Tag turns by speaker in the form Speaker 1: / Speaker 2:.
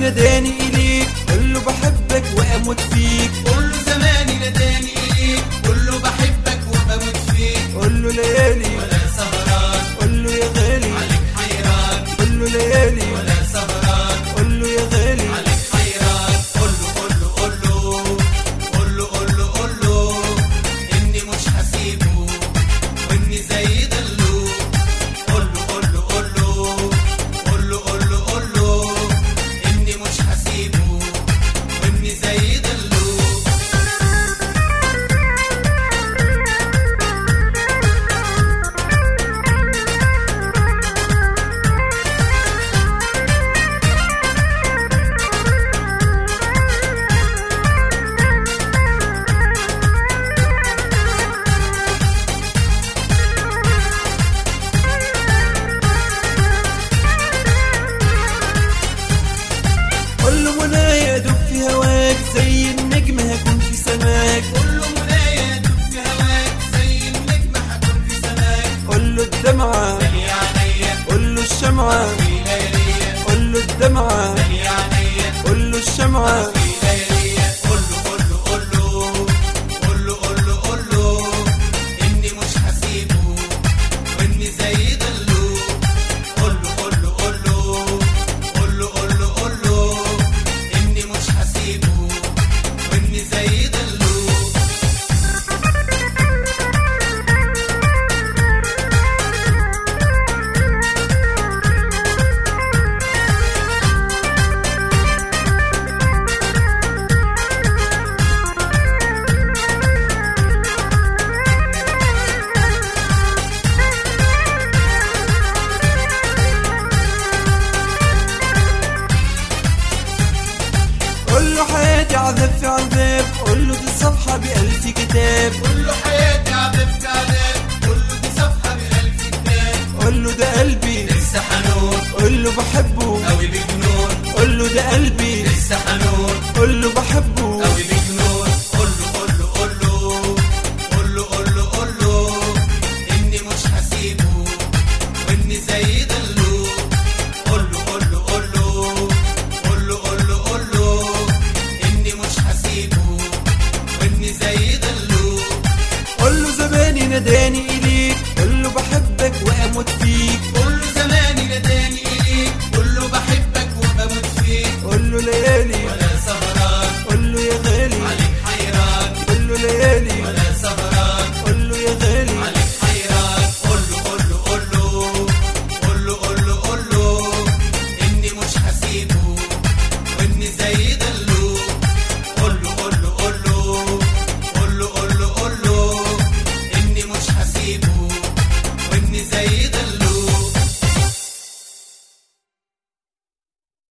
Speaker 1: ناداني إليك قول له بحبك وأموت فيك
Speaker 2: قول له زماني نداني إليك قول له بحبك وبموت فيك
Speaker 1: قول له ليالي
Speaker 2: ولا سهران
Speaker 1: قول له يا غالي
Speaker 2: عليك حيران
Speaker 1: قول له ليالي
Speaker 2: ولا سهران
Speaker 1: قول له يا غالي
Speaker 2: عليك حيران قول له قول له قول له قول له قول له قول له إني مش هسيبه وإني زي دلو قول له قول له قول له قول له قول له قول له إني مش هسيبه وإني زي دلو
Speaker 1: قول له منايا دوب في هواك زي النجم هكون في سماك
Speaker 2: قول له منايا دوب في هواك زي النجم هكون في سماك
Speaker 1: قول له الدمعة
Speaker 2: يا عينيا
Speaker 1: قول له الشمعة
Speaker 2: في لياليا
Speaker 1: قول له الدمعة
Speaker 2: يا عينيا
Speaker 1: قول له الشمعة
Speaker 2: في لياليا قول له قول له قول له قول له قول له قول له إني مش هسيبه وإني زي دلو قول له قول له قول له قول له قول له قول له إني مش هسيبه وإني زي دلو
Speaker 1: قول له حياتي عذاب في عذاب قول له دي صفحة بألف كتاب
Speaker 2: كل حياتي عذاب في عذاب كل دي صفحة بألف كتاب
Speaker 1: قول له ده قلبي
Speaker 2: لسه حنون
Speaker 1: قول له بحبه